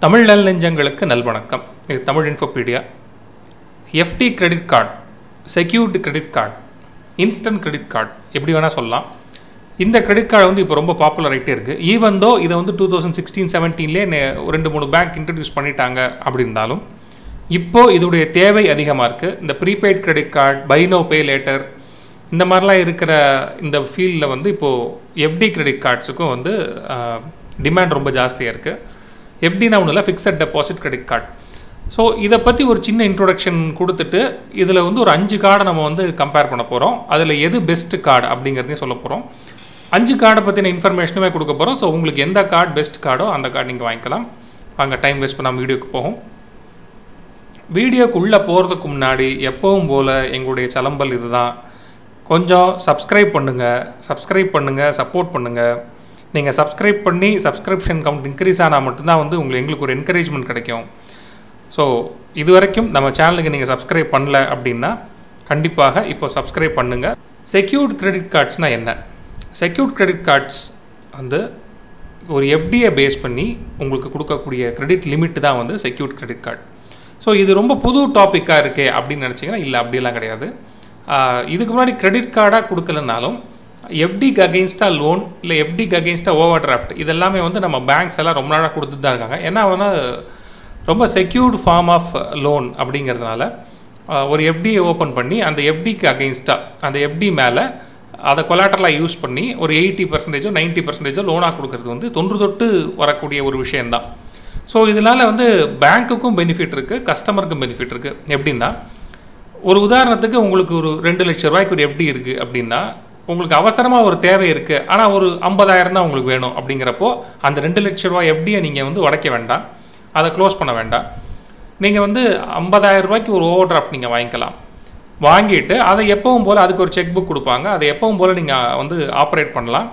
தமிழ் நல் நெஞ்சங்களுக்கு நல்வணக்கம் இது Tamil Infopedia FD credit card secured credit card instant credit card எப்படி வேணால் சொல்லலாம் இந்த கிரெடிட் கார்டு வந்து இப்போ ரொம்ப பாப்புலர் ஆகிட்டே இருக்குது ஈவன் தோ இதை வந்து டூ தௌசண்ட் சிக்ஸ்டீன் செவன்டீன்லேயே ரெண்டு மூணு பேங்க் இன்ட்ரடியூஸ் பண்ணிட்டாங்க அப்படி இருந்தாலும் இப்போது இதோடைய தேவை அதிகமாக இருக்குது இந்த prepaid credit card buy now pay later இந்த மாதிரிலாம் இருக்கிற இந்த ஃபீல்டில் வந்து இப்போது எஃப்டி கிரெடிட் கார்ட்ஸுக்கும் வந்து டிமாண்ட் ரொம்ப ஜாஸ்தியாக இருக்குது எஃப்டினா ஒன்றும் இல்லை fixed deposit credit card so இதை பற்றி ஒரு சின்ன இன்ட்ரொடக்ஷன் கொடுத்துட்டு இதில் வந்து ஒரு அஞ்சு கார்டை நம்ம வந்து கம்பேர் பண்ண போகிறோம் அதில் எது பெஸ்ட் கார்டு அப்படிங்கிறதையும் சொல்ல போகிறோம் அஞ்சு கார்டை பற்றின இன்ஃபர்மேஷனுமே கொடுக்க போகிறோம் ஸோ உங்களுக்கு எந்த கார்டு பெஸ்ட் கார்டோ அந்த கார்டு நீங்கள் வாங்கிக்கலாம் வாங்க டைம் வேஸ்ட் பண்ணாமல் வீடியோக்கு போகும் வீடியோக்கு உள்ளே போகிறதுக்கு முன்னாடி எப்பவும் போல் எங்களுடைய சலம்பல் இதுதான் கொஞ்சம் சப்ஸ்கிரைப் பண்ணுங்கள் சப்ஸ்கிரைப் பண்ணுங்கள் சப்போர்ட் பண்ணுங்கள் நீங்கள் சப்ஸ்கிரைப் பண்ணி சப்ஸ்கிரிப்ஷன் கவுண்ட் இன்க்ரீஸ் ஆனால் மட்டும்தான் வந்து உங்களுக்கு எங்களுக்கு ஒரு என்கரேஜ்மெண்ட் கிடைக்கும் ஸோ இது வரைக்கும் நம்ம சேனலுக்கு நீங்கள் சப்ஸ்கிரைப் பண்ணல அப்படின்னா கண்டிப்பாக இப்போ சப்ஸ்கிரைப் பண்ணுங்கள் செக்யூர்ட் கிரெடிட் கார்ட்ஸ்னால் என்ன செக்யூர்ட் கிரெடிட் கார்ட்ஸ் வந்து ஒரு எஃப்டியை பேஸ் பண்ணி உங்களுக்கு கொடுக்கக்கூடிய கிரெடிட் லிமிட் தான் வந்து செக்யூர்ட் கிரெடிட் கார்டு ஸோ இது ரொம்ப புது டாப்பிக்காக இருக்கே அப்படின்னு நினச்சிங்கன்னா இல்லை அப்படிலாம் கிடையாது இதுக்கு முன்னாடி கிரெடிட் கார்டாக கொடுக்கலனாலும் எஃப்டிக்கு அகெயின்ஸ்டாக லோன் இல்லை எஃப்டிக்கு அகெயின்ஸ்டாக ஓவர் டிராஃப்ட் இதெல்லாமே வந்து நம்ம பேங்க்ஸ் எல்லாம் ரொம்ப நாளாக கொடுத்துட்டு தான் இருக்காங்க ஏன்னா வந்து ரொம்ப செக்யூர்டு ஃபார்ம் ஆஃப் லோன் அப்படிங்கிறதுனால ஒரு எஃப்டியை ஓப்பன் பண்ணி அந்த எஃப்டிக்கு அகெயின்ஸ்டாக அந்த எஃப்டி மேலே அதை கொலாட்டரலாக யூஸ் பண்ணி ஒரு எயிட்டி பர்சன்டேஜோ நைன்ட்டி பர்சன்டேஜோ லோனாக கொடுக்கறது வந்து தொன்று தொட்டு வரக்கூடிய ஒரு விஷயந்தான் ஸோ இதனால் வந்து பேங்க்குக்கும் பெனிஃபிட் இருக்குது கஸ்டமருக்கும் பெனிஃபிட் இருக்குது எப்படின்னா ஒரு உதாரணத்துக்கு உங்களுக்கு ஒரு ரெண்டு லட்ச ரூபாய்க்கு ஒரு எஃப்டி இருக்குது அப்படின்னா உங்களுக்கு அவசரமாக ஒரு தேவை இருக்குது ஆனால் ஒரு ஐம்பதாயிரம் தான் உங்களுக்கு வேணும் அப்படிங்கிறப்போ அந்த ரெண்டு லட்ச ரூபாய் எஃப்டியை நீங்கள் வந்து உடைக்க வேண்டாம் அதை க்ளோஸ் பண்ண வேண்டாம் நீங்கள் வந்து ஐம்பதாயிரம் ரூபாய்க்கு ஒரு ஓவர் டிராஃப்ட் நீங்கள் வாங்கிக்கலாம் வாங்கிட்டு அதை எப்பவும் போல் அதுக்கு ஒரு செக் புக் கொடுப்பாங்க அதை எப்பவும் போல் நீங்கள் வந்து ஆப்ரேட் பண்ணலாம்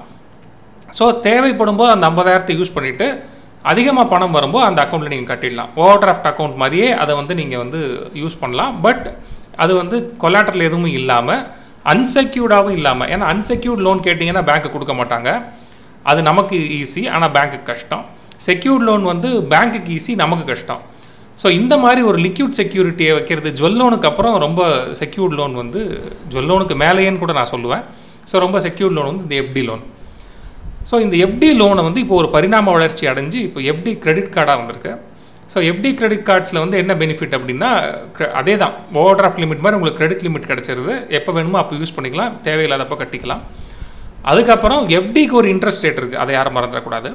ஸோ தேவைப்படும் போது அந்த ஐம்பதாயிரத்தை யூஸ் பண்ணிவிட்டு அதிகமாக பணம் வரும்போது அந்த அக்கௌண்ட்டில் நீங்கள் கட்டிடலாம் ஓவர் டிராஃப்ட் அக்கௌண்ட் மாதிரியே அதை வந்து நீங்கள் வந்து யூஸ் பண்ணலாம் பட் அது வந்து கொலாட்டரில் எதுவும் இல்லாமல் அன்செக்யூர்டாகவும் இல்லாமல் ஏன்னா அன்செக்யூர்ட் லோன் கேட்டிங்கன்னா பேங்க்கு கொடுக்க மாட்டாங்க அது நமக்கு ஈஸி ஆனால் பேங்க்குக்கு கஷ்டம் செக்யூர்ட் லோன் வந்து பேங்க்குக்கு ஈஸி நமக்கு கஷ்டம் ஸோ இந்த மாதிரி ஒரு லிக்யூட் செக்யூரிட்டியை வைக்கிறது ஜுவல் லோனுக்கு அப்புறம் ரொம்ப செக்யூர்ட் லோன் வந்து ஜுவல் லோனுக்கு மேலேயேன்னு கூட நான் சொல்லுவேன் ஸோ ரொம்ப செக்யூர்ட் லோன் வந்து இந்த எஃப்டி லோன் ஸோ இந்த எஃப்டி லோனை வந்து இப்போ ஒரு பரிணாம வளர்ச்சி அடைஞ்சு இப்போ எஃப்டி கிரெடிட் கார்டாக வந்திருக்கு ஸோ எஃப்டி கிரெடிட் கார்ட்ஸில் வந்து என்ன பெனிஃபிட் அப்படின்னா அதே தான் ஓவர் டிராஃப்ட் லிமிட் மாதிரி உங்களுக்கு கிரெடிட் லிமிட் கிடச்சிருது எப்போ வேணுமோ அப்போ யூஸ் பண்ணிக்கலாம் தேவையில்லாதப்போ கட்டிக்கலாம் அதுக்கப்புறம் எஃப்டிக்கு ஒரு இன்ட்ரெஸ்ட் ரேட் இருக்குது அதை யாரும் மறந்துடக்கூடாது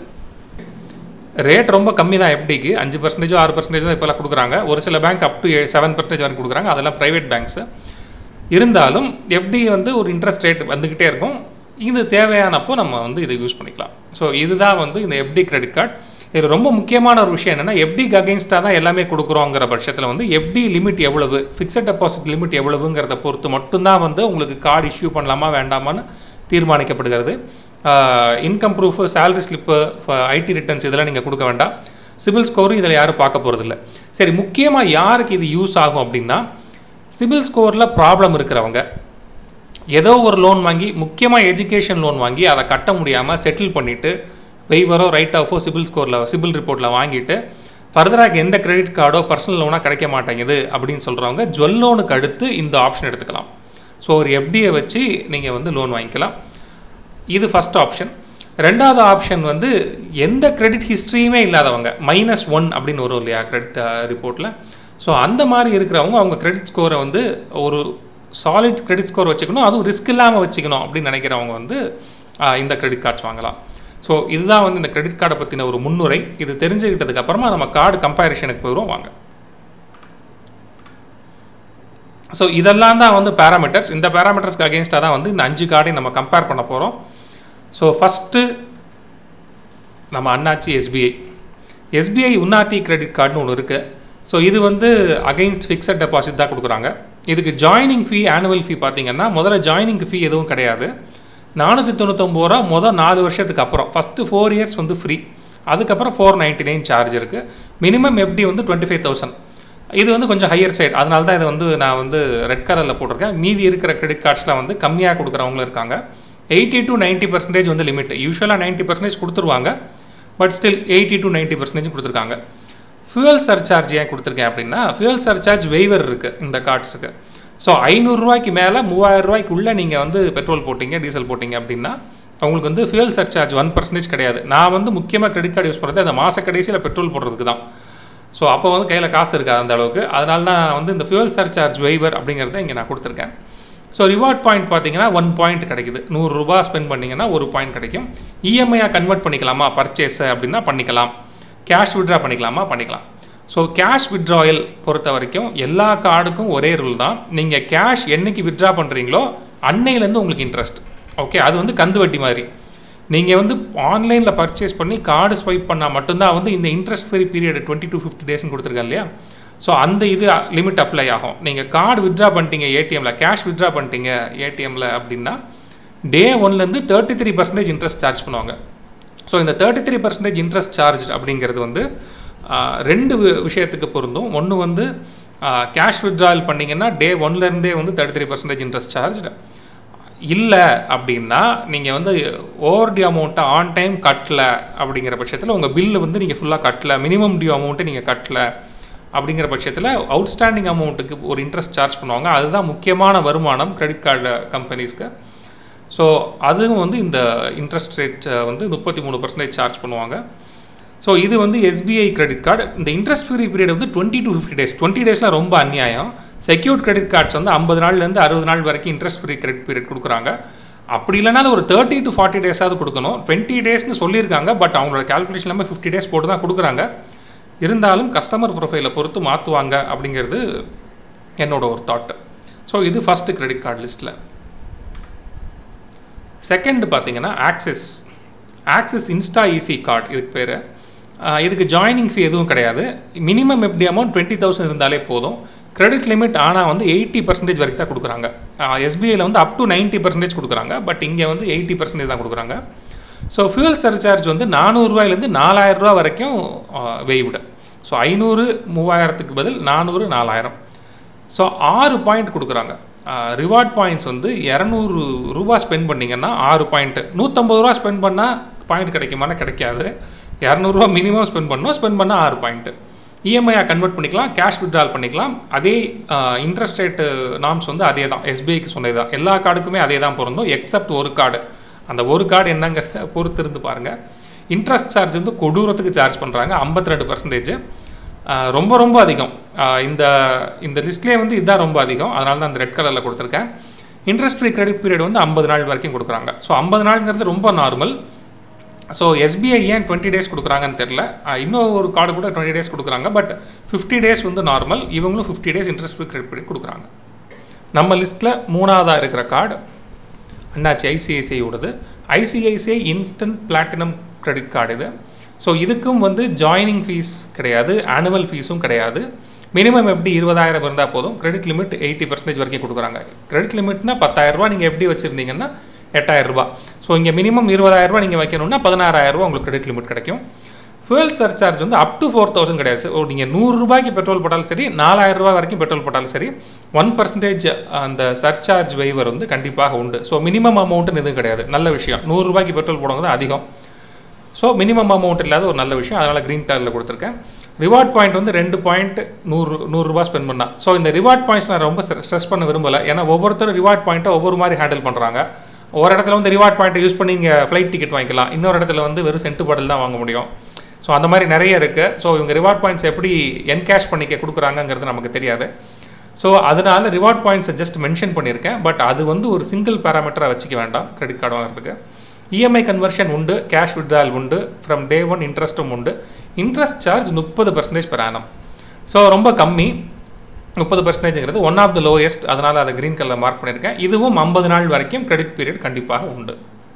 ரேட் ரொம்ப கம்மி தான் எஃப்டிக்கு அஞ்சு பர்சன்டேஜோ ஆறு பர்சன்டேஜோ இப்போலாம் கொடுக்குறாங்க ஒரு சில bank up to seven percentage வரைக்கும் கொடுக்குறாங்க அதெல்லாம் ப்ரைவேட் பேங்க்ஸு இருந்தாலும் எஃப்டி வந்து ஒரு இன்ட்ரெஸ்ட் ரேட் வந்துக்கிட்டே இருக்கும் இது தேவையானப்போ நம்ம வந்து இதை யூஸ் பண்ணிக்கலாம் ஸோ இதுதான் வந்து இந்த எஃப்டி கிரெடிட் கார்டு இது ரொம்ப முக்கியமான ஒரு விஷயம் என்னென்னா எஃப்டிக்கு அகெயின்ஸ்டாக தான் எல்லாமே கொடுக்குறோங்கிற பட்சத்தில் வந்து எஃப்டி லிமிட் எவ்வளவு ஃபிக்ஸட் டெபாசிட் லிமிட் எவ்வளவுங்கிறத பொறுத்து மட்டும்தான் வந்து உங்களுக்கு கார்டு இஷ்யூ பண்ணலாமா வேண்டாமான்னு தீர்மானிக்கப்படுகிறது income proof salary slip IT returns இதெல்லாம் நீங்கள் கொடுக்க வேண்டாம் சிபில் ஸ்கோரும் இதில் யாரும் பார்க்க போகிறதில்ல சரி முக்கியமாக யாருக்கு இது யூஸ் ஆகும் அப்படின்னா சிபில் ஸ்கோரில் ப்ராப்ளம் இருக்கிறவங்க ஏதோ ஒரு லோன் வாங்கி முக்கியமாக எஜுகேஷன் லோன் வாங்கி அதை கட்ட முடியாமல் செட்டில் பண்ணிவிட்டு வெய்வரோ ரைட் ஆஃபோ சிபில் ஸ்கோரில் சிபில் ரிப்போர்ட்டில் வாங்கிட்டு ஃபர்தராக எந்த கிரெடிட் கார்டோ பர்சனல் லோனாக கிடைக்க மாட்டேங்குது அப்படின்னு சொல்கிறவங்க ஜுவல் லோனுக்கு அடுத்து இந்த ஆப்ஷன் எடுத்துக்கலாம் ஸோ ஒரு எஃப்டியை வச்சு நீங்கள் வந்து லோன் வாங்கிக்கலாம் இது ஃபஸ்ட் ஆப்ஷன் ரெண்டாவது ஆப்ஷன் வந்து எந்த கிரெடிட் ஹிஸ்ட்ரியுமே இல்லாதவங்க மைனஸ் ஒன் அப்படின்னு வரும் இல்லையா கிரெடிட் ரிப்போர்ட்டில் ஸோ அந்த மாதிரி இருக்கிறவங்க அவங்க கிரெடிட் ஸ்கோரை வந்து ஒரு சாலிட் கிரெடிட் ஸ்கோர் வச்சுக்கணும் அதுவும் ரிஸ்க் இல்லாமல் வச்சுக்கணும் அப்படின்னு நினைக்கிறவங்க வந்து இந்த கிரெடிட் கார்ட்ஸ் வாங்கலாம் ஸோ இதுதான் வந்து இந்த கிரெடிட் கார்டை பற்றின ஒரு முன்னுரை இது தெரிஞ்சுக்கிட்டதுக்கு அப்புறமா நம்ம கார்டு கம்பேரிஷனுக்கு போயிடுவோம் வாங்க ஸோ இதெல்லாம் தான் வந்து பேராமீட்டர்ஸ் இந்த பேராமீட்டர்ஸ்க்கு அகேன்ஸ்டாக தான் வந்து இந்த அஞ்சு கார்டையும் நம்ம கம்பேர் பண்ண போகிறோம் ஸோ ஃபஸ்ட்டு நம்ம அண்ணாச்சி எஸ்பிஐ எஸ்பிஐ உன்னாட்டி கிரெடிட் கார்டுன்னு ஒன்று இருக்குது ஸோ இது வந்து அகெயின்ஸ்ட் ஃபிக்ஸட் டெபாசிட் தான் கொடுக்குறாங்க இதுக்கு ஜாயினிங் ஃபீ ஆனுவல் ஃபீ பார்த்தீங்கன்னா முதல்ல ஜாயினிங் ஃபீ எதுவும் கிடையாது நானூற்றி தொண்ணூத்தொம்பது ரூபா மொதல் நாலு வருஷத்துக்கு அப்புறம் ஃபஸ்ட்டு ஃபோர் இயர்ஸ் வந்து ஃப்ரீ அதுக்கப்புறம் ஃபோர் நைன்ட்டி நைன் சார்ஜ் இருக்குது மினிமம் எஃப்டி வந்து டுவெண்ட்டி ஃபைவ் தௌசண்ட் இது வந்து கொஞ்சம் ஹையர் சைட் அதனால தான் இதை வந்து நான் வந்து ரெட் கலரில் போட்டிருக்கேன் மீதி இருக்கிற கிரெடிட் கார்ட்ஸில் வந்து கம்மியாக கொடுக்குறவங்களும் இருக்காங்க எயிட்டி டு நைன்ட்டி பர்சன்டேஜ் வந்து லிமிட் யூஸ்வலாக நைன்ட்டி பர்சன்டேஜ் கொடுத்துருவாங்க but still eighty to ninety percentage கொடுத்துருக்காங்க ஃபியூயல் சர்சார்ஜ் ஏன் கொடுத்துருக்கேன் அப்படின்னா ஃபியூயல் சர்சார்ஜ் வெய்வர் இருக்குது இந்த கார்ட்ஸுக்கு ஸோ ஐநூறுரூவாய்க்கு மேலே மூவாயிரம் ரூபாய்க்குள்ளே நீங்கள் வந்து பெட்ரோல் போட்டிங்க டீசல் போட்டிங்க அப்படின்னா அவங்களுக்கு வந்து ஃபியூயல் சர்சார்ஜ் ஒன் பர்சன்டேஜ் கிடையாது நான் வந்து முக்கியமாக கிரெடிட் கார்டு யூஸ் பண்ணுறது அந்த மாத கடைசியில் பெட்ரோல் போடுறதுக்கு தான் ஸோ அப்போ வந்து கையில் காசு இருக்காது அந்த அளவுக்கு அதனால தான் வந்து இந்த ஃபியூயல் சர்சார்ஜ் வெய்வர் அப்படிங்கிறத இங்கே நான் கொடுத்துருக்கேன் ஸோ ரிவார்ட் பாயிண்ட் பார்த்தீங்கன்னா ஒன் பாயிண்ட் கிடைக்குது நூறுரூபா ஸ்பெண்ட் பண்ணிங்கன்னா ஒரு பாயிண்ட் கிடைக்கும் இஎம்ஐயாக கன்வெர்ட் பண்ணிக்கலாமா பர்ச்சேஸ் அப்படின்னா பண்ணிக்கலாம் கேஷ் விட்ரா பண்ணிக்கலாமா பண்ணிக்கலாம் ஸோ கேஷ் விட்ராயல் பொறுத்த வரைக்கும் எல்லா கார்டுக்கும் ஒரே ரூல் தான் நீங்கள் கேஷ் என்னைக்கு விட்ரா பண்ணுறீங்களோ அன்னையிலேருந்து உங்களுக்கு இன்ட்ரெஸ்ட் ஓகே அது வந்து கந்து வட்டி மாதிரி நீங்கள் வந்து ஆன்லைனில் பர்ச்சேஸ் பண்ணி கார்டு ஸ்வைப் பண்ணால் மட்டும்தான் வந்து இந்த interest free period twenty to fifty டேஸ்னு கொடுத்துருக்கேன் இல்லையா ஸோ அந்த இது லிமிட் அப்ளை ஆகும் நீங்கள் கார்டு விட்ரா பண்ணிட்டீங்க ஏடிஎம்மில் கேஷ் விட்ரா பண்ணிட்டீங்க ஏடிஎம்மில் அப்படின்னா டே ஒன்லேருந்து thirty three percentage interest charge பண்ணுவாங்க ஸோ இந்த thirty three percentage interest charge அப்படிங்கிறது வந்து ரெண்டு விஷயத்துக்கு பொருந்தும் ஒன்று வந்து கேஷ் விட்ராயல் பண்ணிங்கன்னா டே ஒன்லேருந்தே வந்து thirty three percentage interest charge இல்லை அப்படின்னா நீங்கள் வந்து ஓவர் டியூ அமௌண்ட்டை ஆன் டைம் கட்டல அப்படிங்கிற பட்சத்தில் உங்கள் பில்லு வந்து நீங்கள் ஃபுல்லாக கட்டல மினிமம் டியூ அமௌண்ட்டை நீங்கள் கட்டல அப்படிங்கிற பட்சத்தில் அவுட்ஸ்டாண்டிங் அமௌண்ட்டுக்கு ஒரு இன்ட்ரெஸ்ட் சார்ஜ் பண்ணுவாங்க அதுதான் முக்கியமான வருமானம் கிரெடிட் கார்டு கம்பெனிஸ்க்கு ஸோ அதுவும் வந்து இந்த இன்ட்ரெஸ்ட் ரேட் வந்து முப்பத்தி மூணு பர்சன்டேஜ் சார்ஜ் பண்ணுவாங்க ஸோ இது வந்து எஸ்பிஐ கிரெடிட் கார்டு இந்த இன்ட்ரெஸ்ட் ஃப்ரீ பீரியட் வந்து twenty to fifty days twenty டேஸ்லாம் ரொம்ப அநியாயம் செக்யூர்ட் கிரெடிட் கார்ட்ஸ் வந்து ஐம்பது நாள்லேருந்து அறுபது நாள் வரைக்கும் இன்ட்ரெஸ்ட் ஃப்ரீ கிரெடிட் பீரியட் கொடுக்குறாங்க அப்படி இல்லைனாலும் ஒரு தேர்ட்டி டு ஃபார்ட்டி டேஸாவது கொடுக்கணும் டுவெண்ட்டி டேஸ்னு சொல்லியிருக்காங்க பட் அவங்களோட கேல்குலேஷன் எல்லாமே ஃபிஃப்டி டேஸ் போட்டு தான் கொடுக்குறாங்க இருந்தாலும் கஸ்டமர் ப்ரொஃபைலை பொறுத்து மாற்றுவாங்க அப்படிங்கிறது என்னோட ஒரு தாட்டு ஸோ இது ஃபஸ்ட்டு கிரெடிட் கார்டு லிஸ்ட்டில் செகண்ட் பார்த்தீங்கன்னா Axis Axis Insta Easy card இதுக்கு பேர் இதுக்கு ஜாயினிங் ஃபீ எதுவும் கிடையாது minimum FD amount twenty thousand இருந்தாலே போதும் கிரெடிட் லிமிட் ஆனால் வந்து எயிட்டி பர்சன்டேஜ் வரைக்கும் தான் கொடுக்குறாங்க எஸ்பிஐயில் வந்து அப் டு நைன்ட்டி பர்சன்டேஜ் கொடுக்குறாங்க பட் இங்கே வந்து எயிட்டி பர்சன்டேஜ் தான் கொடுக்குறாங்க ஸோ ஃபியூல் சர்சார்ஜ் வந்து நானூறுரூவாயிலேருந்து நாலாயிரரூவா வரைக்கும் வெய்விடு ஸோ ஐநூறு மூவாயிரத்துக்கு பதில் நானூறு நாலாயிரம் ஸோ ஆறு பாயிண்ட் கொடுக்குறாங்க ரிவார்ட் பாயிண்ட்ஸ் வந்து இரநூறு ரூபா ஸ்பெண்ட் பண்ணிங்கன்னா ஆறு பாயிண்ட்டு நூற்றம்பது ரூபா ஸ்பெண்ட் பண்ணால் பாயிண்ட் கிடைக்குமானா கிடைக்காது இரநூறுவா மினிமம் ஸ்பெண்ட் பண்ணோம் ஸ்பெண்ட் பண்ணால் ஆறு பாயிண்ட்டு இஎம்ஐயாக கன்வெர்ட் பண்ணிக்கலாம் கேஷ் விட்ரால் பண்ணிக்கலாம் அதே இன்ட்ரெஸ்ட் ரேட்டு நாம்ஸ் வந்து அதே தான் எஸ்பிஐக்கு சொன்னது தான் எல்லா கார்டுக்குமே அதே தான் பொருந்தும் எக்ஸப்ட் ஒரு கார்டு அந்த ஒரு கார்டு என்னங்கிறத பொறுத்து இருந்து பாருங்கள் இன்ட்ரெஸ்ட் சார்ஜ் வந்து கொடூரத்துக்கு சார்ஜ் பண்ணுறாங்க ஐம்பத்தி ரெண்டு பர்சன்டேஜ் ரொம்ப ரொம்ப அதிகம் இந்த இந்த லிஸ்ட்லேயே வந்து இதுதான் ரொம்ப அதிகம் அதனால தான் அந்த ரெட் கலரில் கொடுத்துருக்கேன் இன்ட்ரெஸ்ட் ஃப்ரீ கிரெடிட் பீரியட் வந்து ஐம்பது நாள் வரைக்கும் கொடுக்குறாங்க ஸோ ஐம்பது நாளுங்கிறது ரொம்ப நார்மல் ஸோ எஸ்பிஐ ஏன் டுவெண்ட்டி டேஸ் கொடுக்குறாங்கன்னு தெரில இன்னும் ஒரு கார்டு கூட டுவெண்ட்டி டேஸ் கொடுக்குறாங்க பட் ஃபிஃப்டி டேஸ் வந்து நார்மல் இவங்களும் fifty days interest free credit period கொடுக்குறாங்க நம்ம லிஸ்ட்டில் மூணாவதாக இருக்கிற கார்டு அண்ணாச்சி ஐசிஐசிஐயோடது ICICI instant platinum credit card இது ஸோ இதுக்கும் வந்து ஜாயினிங் ஃபீஸ் கிடையாது ஆனுவல் ஃபீஸும் கிடையாது மினிமம் எஃப்டி இருபதாயிரம் இருந்தால் போதும் கிரெடிட் லிமிட் எயிட்டி பர்சன்டேஜ் வரைக்கும் கொடுக்குறாங்க கிரெடிட் லிமிட்னா பத்தாயிரரூபா நீங்கள் எஃப்டி வச்சுருந்தீங்கன்னா எட்டாயிரரூபா ஸோ இங்கே மினிமம் இருபதாயிரரூபா நீங்கள் வைக்கணும்னா பதினாறாயிரரூபா உங்களுக்கு கிரெடிட் லிமிட் கிடைக்கும் ஃபியூல் சர்சார்ஜ் வந்து அப் டு ஃபோர் தௌசண்ட் கிடையாது ஓ நீங்கள் நூறுரூபாய்க்கு பெட்ரோல் போட்டாலும் சரி நாலாயிரரூபா வரைக்கும் பெட்ரோல் போட்டாலும் சரி ஒன் பர்சன்டேஜ் அந்த சர்சார்ஜ் வைவர் வந்து கண்டிப்பாக உண்டு ஸோ மினிமம் அமௌண்ட்டுன்னு எதுவும் கிடையாது நல்ல விஷயம் நூறுரூபாய்க்கு பெட்ரோல் போடுறது தான் அதிகம் ஸோ மினிமம் அமௌண்ட் இல்லாத ஒரு நல்ல விஷயம் அதனால் க்ரீன் டாரில் கொடுத்துருக்கேன் ரிவார்ட் பாயிண்ட் வந்து ரெண்டு பாயிண்ட் நூறு நூறுரூபா ஸ்பெண்ட் பண்ணால் ஸோ இந்த ரிவார்ட் பாயிண்ட்ஸ் நான் ரொம்ப ஸ்ட்ரெஸ் பண்ண விரும்பலை ஏன்னா ஒவ்வொருத்தரும் ரிவார்ட் பாயிண்ட்டை ஒவ்வொரு மாதிரி ஹேண்டில் பண்ணுறாங்க ஒரு இடத்துல வந்து ரிவார்ட் பாயிண்ட்டை யூஸ் பண்ணி இங்கே ஃப்ளைட் டிக்கெட் வாங்கிக்கலாம் இன்னொரு இடத்துல வந்து வெறும் சென்ட்டு பாட்டில் தான் வாங்க முடியும் ஸோ அந்த மாதிரி நிறைய இருக்குது ஸோ இவங்க ரிவார்ட் பாயிண்ட்ஸ் எப்படி என்கேஷ் பண்ணிக்க கொடுக்குறாங்கங்கிறது நமக்கு தெரியாது ஸோ அதனால ரிவார்ட் பாயிண்ட்ஸை ஜஸ்ட் மென்ஷன் பண்ணியிருக்கேன் பட் அது வந்து ஒரு சிங்கிள் பேராமீட்டராக வச்சுக்க வேண்டாம் கிரெடிட் கார்டு வாங்குறதுக்கு இஎம்ஐ கன்வர்ஷன் உண்டு கேஷ் விட்ரால் உண்டு ஃப்ரம் டே ஒன் இன்ட்ரெஸ்ட்டும் உண்டு இன்ட்ரெஸ்ட் சார்ஜ் முப்பது பர்சன்டேஜ் பெர் ஆனம் ஸோ ரொம்ப கம்மி முப்பது பர்சன்டேஜ்ங்கிறது ஒன் ஆஃப் த லோயஸ்ட் அதனால் அதை க்ரீன் கலர் மார்க் பண்ணியிருக்கேன் இதுவும் ஐம்பது நாள் வரைக்கும் கிரெடிட் பீரியட் கண்டிப்பாக உண்டு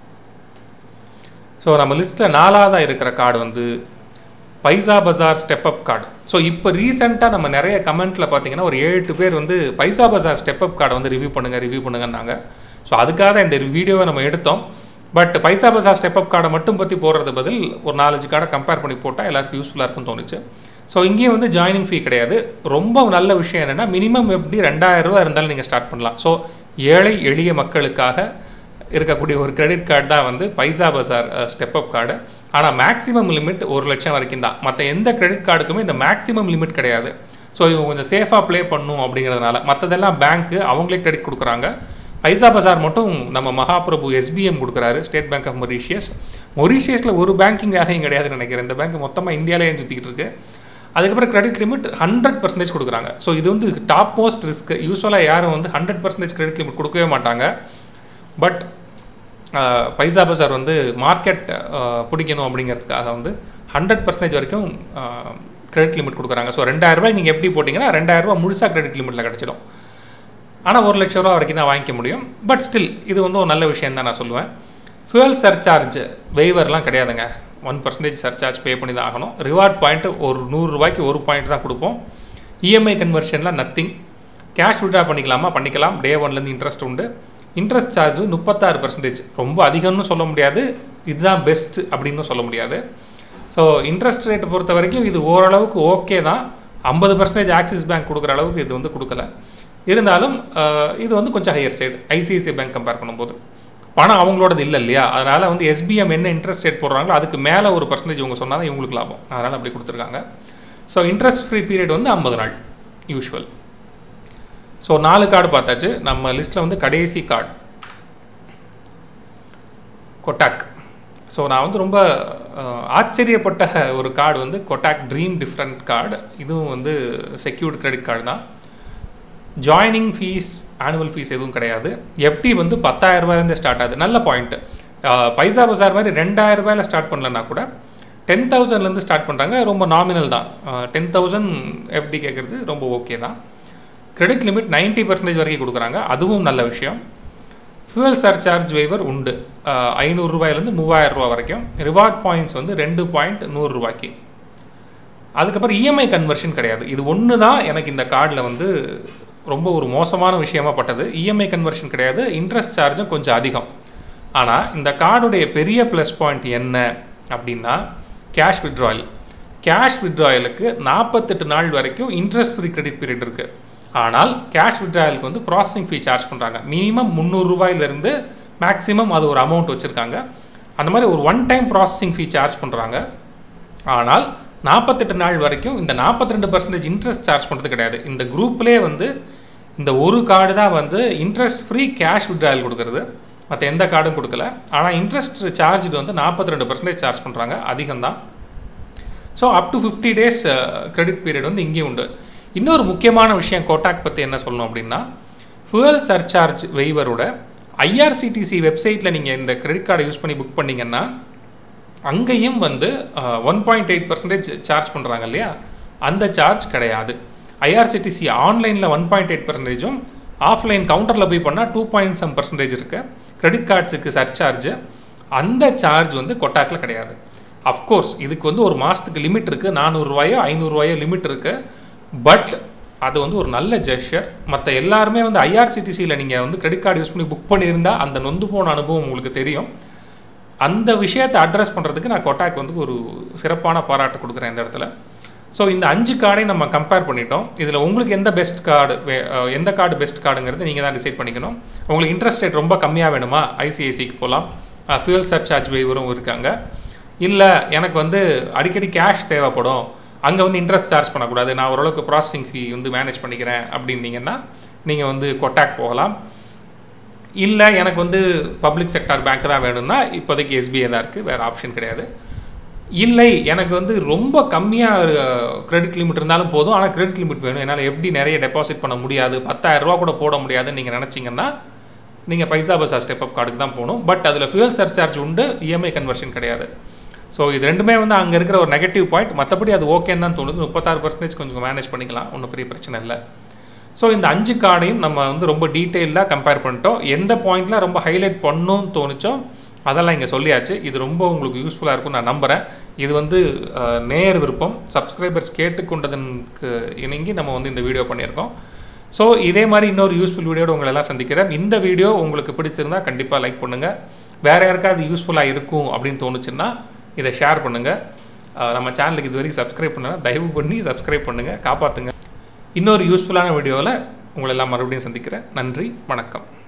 ஸோ நம்ம லிஸ்ட்டில் நாலாவதாக இருக்கிற கார்டு வந்து Paisabazaar step up card so இப்போ ரீசெண்டாக நம்ம நிறைய கமெண்ட்டில் பார்த்தீங்கன்னா ஒரு ஏழு எட்டு பேர் வந்து பைசா பஜார் ஸ்டெப் அப் கார்டை வந்து ரிவ்யூ பண்ணுங்கள் ரிவ்யூ பண்ணுங்கன்னாங்க ஸோ அதுக்காக தான் இந்த வீடியோவை நம்ம எடுத்தோம் but paisa paisa step up கார்டை மட்டும் பற்றி போடுறது பதில் ஒரு நாலஞ்சு கார்டை கம்பேர் பண்ணி போட்டால் எல்லாருக்கும் யூஸ்ஃபுல்லாக இருக்கும்னு தோணுச்சு ஸோ இங்கேயும் வந்து ஜாயினிங் ஃபீ கிடையாது ரொம்ப நல்ல விஷயம் என்னென்னா மினிமம் எப்படி ரெண்டாயிரம் ரூபா இருந்தாலும் நீங்கள் ஸ்டார்ட் பண்ணலாம் ஸோ ஏழை எளிய மக்களுக்காக இருக்கக்கூடிய ஒரு கிரெடிட் கார்டு தான் வந்து Paisabazaar step up card ஆனால் மேக்ஸிமம் லிமிட் ஒரு லட்சம் வரைக்கும் தான் மற்ற எந்த கிரெடிட் கார்டுக்குமே இந்த மேக்ஸிமம் லிமிட் கிடையாது ஸோ இவங்க கொஞ்சம் சேஃபாக ப்ளே பண்ணும் அப்படிங்கிறதுனால மற்றதெல்லாம் பேங்க்கு அவங்களே கிரெடிட் கொடுக்குறாங்க பைசா பசார் மட்டும் நம்ம மகாபிரபு எஸ்பிஎம் கொடுக்குறாரு ஸ்டேட் பேங்க் ஆஃப் மொரீஷியஸ் மொரீஷியஸில் ஒரு பேங்கிங் வேலையும் கிடையாதுன்னு நினைக்கிறேன் இந்த பேங்க் மொத்தமாக இந்தியாவிலே சுற்றிக்கிட்டு இருக்கு அதுக்கப்புறம் கிரெடிட் லிமிட் ஹண்ட்ரட் பர்சன்டேஜ் கொடுக்குறாங்க ஸோ இது வந்து டாப் மோஸ்ட் ரிஸ்க் யூஸ்வலாக யாரும் வந்து ஹண்ட்ரட் பர்சன்டேஜ் கிரெடிட் லிமிட் கொடுக்கவே மாட்டாங்க பட் பைசா பசார் வந்து மார்க்கெட் பிடிக்கணும் அப்படிங்கிறதுக்காக வந்து ஹண்ட்ரட் பர்சன்டேஜ் வரைக்கும் கிரெடிட் லிமிட் கொடுக்குறாங்க ஸோ ரெண்டாயிரரூபாய் நீங்கள் எப்படி போட்டிங்கன்னா ரெண்டாயிரரூபா முழுசாக கிரெடிட் லிமிட்டில் கிடச்சிடும் ஆனால் ஒரு லட்ச ரூபா வரைக்கும் தான் வாங்கிக்க முடியும் பட் ஸ்டில் இது வந்து ஒரு நல்ல விஷயம் தான் நான் சொல்லுவேன் ஃபியூல் சர்சார்ஜ் வெய்வர்லாம் கிடையாதுங்க ஒன் பர்சன்டேஜ் சர்சார்ஜ் பே பண்ணி தான் ஆகணும் ரிவார்ட் பாயிண்ட்டு ஒரு நூறுரூவாய்க்கு ஒரு பாயிண்ட் தான் கொடுப்போம் இஎம்ஐ கன்வர்ஷன்லாம் நத்திங் கேஷ் விட்ரா பண்ணிக்கலாமா பண்ணிக்கலாம் டே ஒன்லேருந்து இன்ட்ரெஸ்ட் உண்டு இன்ட்ரெஸ்ட் சார்ஜ் முப்பத்தாறு பர்சன்டேஜ் ரொம்ப அதிகம்னு சொல்ல முடியாது இதுதான் பெஸ்ட் அப்படின்னு சொல்ல முடியாது ஸோ இன்ட்ரெஸ்ட் ரேட்டை பொறுத்த வரைக்கும் இது ஓரளவுக்கு ஓகே தான் ஐம்பது பர்சன்டேஜ் ஆக்சிஸ் பேங்க் கொடுக்குற அளவுக்கு இது வந்து கொடுக்கல இருந்தாலும் இது வந்து கொஞ்சம் higher side ICICI bank compare பண்ணும்போது பணம் அவங்களோடது இல்லை இல்லையா அதனால் வந்து எஸ்பிஎம் என்ன இன்ட்ரெஸ்ட் ரேட் போடுறாங்களோ அதுக்கு மேலே ஒரு பர்சன்டேஜ் இவங்க சொன்னால் தான் இவங்களுக்கு லாபம் அதனால் அப்படி கொடுத்துருக்காங்க ஸோ இன்ட்ரெஸ்ட் ஃப்ரீ பீரியட் வந்து ஐம்பது நாள் யூஷுவல் ஸோ நாலு கார்டு பார்த்தாச்சு நம்ம லிஸ்ட்டில் வந்து கடைசி கார்டு கொட்டாக் ஸோ நான் வந்து ரொம்ப ஆச்சரியப்பட்ட ஒரு கார்டு வந்து கொட்டாக் ட்ரீம் டிஃப்ரெண்ட் கார்டு இதுவும் வந்து செக்யூர்டு கிரெடிட் கார்டு தான் ஜாயினிங் ஃபீஸ் ஆனுவல் ஃபீஸ் எதுவும் கிடையாது எஃப்டி வந்து பத்தாயிரம் ரூபாயிலேருந்து ஸ்டார்ட் ஆகுது நல்ல பாயிண்ட்டு பைசா பசார் மாதிரி ரெண்டாயிரம் ரூபாயில் ஸ்டார்ட் பண்ணலன்னா கூட டென் தௌசண்ட்லேருந்து ஸ்டார்ட் பண்ணுறாங்க ரொம்ப நாமினல் தான் டென் தௌசண்ட் எஃப்டி கேட்குறது ரொம்ப ஓகே தான் கிரெடிட் லிமிட் நைன்ட்டி பர்சன்டேஜ் வரைக்கும் கொடுக்குறாங்க அதுவும் நல்ல விஷயம் ஃபியூவல் சர்சார்ஜ் வேவர் உண்டு ஐநூறுரூவாயிலேருந்து மூவாயிரம் ரூபா வரைக்கும் ரிவார்ட் பாயிண்ட்ஸ் வந்து ரெண்டு பாயிண்ட் நூறுரூவாய்க்கு அதுக்கப்புறம் இஎம்ஐ கன்வர்ஷன் கிடையாது இது ஒன்று தான் எனக்கு இந்த கார்டில் வந்து ரொம்ப ஒரு மோசமான விஷயமா பட்டது இஎம்ஐ கன்வர்ஷன் கிடையாது இன்ட்ரெஸ்ட் சார்ஜும் கொஞ்சம் அதிகம் ஆனால் இந்த கார்டுடைய பெரிய ப்ளஸ் பாயிண்ட் என்ன அப்படின்னா கேஷ் வித்ட்ராயல் கேஷ் வித்ட்ராயலுக்கு நாற்பத்தெட்டு நாள் வரைக்கும் இன்ட்ரெஸ்ட் ஃப்ரீ கிரெடிட் பீரியட் இருக்குது ஆனால் கேஷ் வித்ட்ராயலுக்கு வந்து ப்ராசஸிங் ஃபீ சார்ஜ் பண்ணுறாங்க மினிமம் முந்நூறுரூபாயிலேருந்து மேக்ஸிமம் அது ஒரு அமௌண்ட் வச்சுருக்காங்க அந்த மாதிரி ஒரு one time processing fee charge பண்ணுறாங்க ஆனால் நாற்பத்தெட்டு நாள் வரைக்கும் இந்த நாற்பத்தி ரெண்டு பர்சன்டேஜ் இன்ட்ரெஸ்ட் சார்ஜ் பண்ணுறது கிடையாது இந்த குரூப்லேயே வந்து இந்த ஒரு கார்டு தான் வந்து இன்ட்ரெஸ்ட் ஃப்ரீ கேஷ் விட்ராயல் கொடுக்குறது மற்ற எந்த கார்டும் கொடுக்கல ஆனால் இன்ட்ரெஸ்ட் சார்ஜ் வந்து நாற்பத்தி ரெண்டு பர்சன்டேஜ் சார்ஜ் பண்ணுறாங்க அதிகம்தான் so up to fifty days credit period வந்து இங்கேயும் உண்டு இன்னொரு முக்கியமான விஷயம் கோட்டாக் பற்றி என்ன சொல்லணும் அப்படின்னா ஃபியூவல் சர்சார்ஜ் வெய்வரோட ஐஆர்சிடிசி வெப்சைட்டில் நீங்கள் இந்த கிரெடிட் கார்டை யூஸ் பண்ணி புக் பண்ணிங்கன்னா அங்கேயும் வந்து one point eight percentage charge பண்ணுறாங்க இல்லையா அந்த சார்ஜ் கிடையாது ஐஆர்சிடிசி ஆன்லைனில் ஒன் பாயிண்ட் எயிட் பர்சன்டேஜும் ஆஃப்லைன் கவுண்டரில் போய் பண்ணால் டூ பாயிண்ட் சம் பர்சன்டேஜ் இருக்குது கிரெடிட் கார்ட்ஸுக்கு சர்சார்ஜ் அந்த சார்ஜ் வந்து கொட்டாக்கில் கிடையாது அஃப்கோர்ஸ் இதுக்கு வந்து ஒரு மாதத்துக்கு லிமிட் இருக்குது நானூறுரூவாயோ ஐநூறுரூவாயோ லிமிட் இருக்குது பட் அது வந்து ஒரு நல்ல ஜெஷர் மற்ற எல்லாருமே வந்து ஐஆர்சிடிசியில் நீங்கள் வந்து கிரெடிட் கார்டு யூஸ் பண்ணி புக் பண்ணியிருந்தால் அந்த நொந்து போன அனுபவம் உங்களுக்கு தெரியும் அந்த விஷயத்தை அட்ரஸ் பண்ணுறதுக்கு நான் கொட்டாக் வந்து ஒரு சிறப்பான பாராட்டு கொடுக்குறேன் இந்த இடத்துல ஸோ இந்த அஞ்சு கார்டையும் நம்ம கம்பேர் பண்ணிட்டோம் இதில் உங்களுக்கு எந்த பெஸ்ட் கார்டு எந்த கார்டு பெஸ்ட் கார்டுங்கிறது நீங்கள் தான் டிசைட் பண்ணிக்கணும் உங்களுக்கு இன்ட்ரெஸ்ட் ரேட் ரொம்ப கம்மியாக வேணுமா ஐசிஐசிக்கு போகலாம் ஃபியூல் சர்சார்ஜ் வேவரும் இருக்காங்க இல்லை எனக்கு வந்து அடிக்கடி கேஷ் தேவைப்படும் அங்கே வந்து இன்ட்ரெஸ்ட் சார்ஜ் பண்ணக்கூடாது நான் ஓரளவுக்கு ப்ராசஸிங் ஃபீ வந்து மேனேஜ் பண்ணிக்கிறேன் அப்படின்னீங்கன்னா நீங்கள் வந்து கொட்டாக் போகலாம் இல்லை எனக்கு வந்து பப்ளிக் செக்டார் பேங்க் தான் வேணும்னா இப்போதைக்கு எஸ்பிஐ தான் இருக்குது வேறு ஆப்ஷன் கிடையாது இல்லை எனக்கு வந்து ரொம்ப கம்மியாக கிரெடிட் லிமிட் இருந்தாலும் போதும் ஆனால் கிரெடிட் லிமிட் வேணும் என்னால் எப்படி நிறைய டெபாசிட் பண்ண முடியாது பத்தாயிரரூபா கூட போட முடியாதுன்னு நீங்கள் நினச்சிங்கன்னா நீங்கள் பைசா பஸா ஸ்டெப் அப் கார்டுக்கு தான் போகணும் பட் அதில் ஃபியூல் சர்சார்ஜ் உண்டு இஎம்ஐ கன்வர்ஷன் கிடையாது ஸோ இது ரெண்டுமே வந்து அங்கே இருக்கிற ஒரு நெகட்டிவ் பாயிண்ட் மற்றபடி அது ஓகேன்னு தான் தோணுது முப்பத்தாறு பர்சன்டேஜ் கொஞ்சம் மேனேஜ் பண்ணிக்கலாம் ஒன்றும் பெரிய பிரச்சனை இல்லை ஸோ இந்த அஞ்சு கார்டையும் நம்ம வந்து ரொம்ப டீட்டெயிலாக கம்பேர் பண்ணிட்டோம் எந்த பாயிண்ட்லாம் ரொம்ப ஹைலைட் பண்ணணும்னு தோணுச்சோ அதெல்லாம் இங்கே சொல்லியாச்சு இது ரொம்ப உங்களுக்கு யூஸ்ஃபுல்லாக இருக்கும் நான் நம்புகிறேன் இது வந்து நேர் விருப்பம் சப்ஸ்கிரைபர்ஸ் கேட்டுக்கொண்டதற்கு இணங்கி நம்ம வந்து இந்த வீடியோ பண்ணியிருக்கோம் ஸோ இதே மாதிரி இன்னொரு யூஸ்ஃபுல் வீடியோட உங்களை எல்லாம் சந்திக்கிறேன் இந்த வீடியோ உங்களுக்கு பிடிச்சிருந்தா கண்டிப்பாக லைக் பண்ணுங்கள் வேறு யாருக்காவது யூஸ்ஃபுல்லாக இருக்கும் அப்படின்னு தோணுச்சுன்னா இதை ஷேர் பண்ணுங்கள் நம்ம சேனலுக்கு இது வரைக்கும் சப்ஸ்கிரைப் பண்ணால் தயவு பண்ணி சப்ஸ்கிரைப் பண்ணுங்கள் காப்பாற்றுங்க இன்னொரு யூஸ்ஃபுல்லான வீடியோவில் உங்களை எல்லாம் மறுபடியும் சந்திக்கிறேன் நன்றி வணக்கம்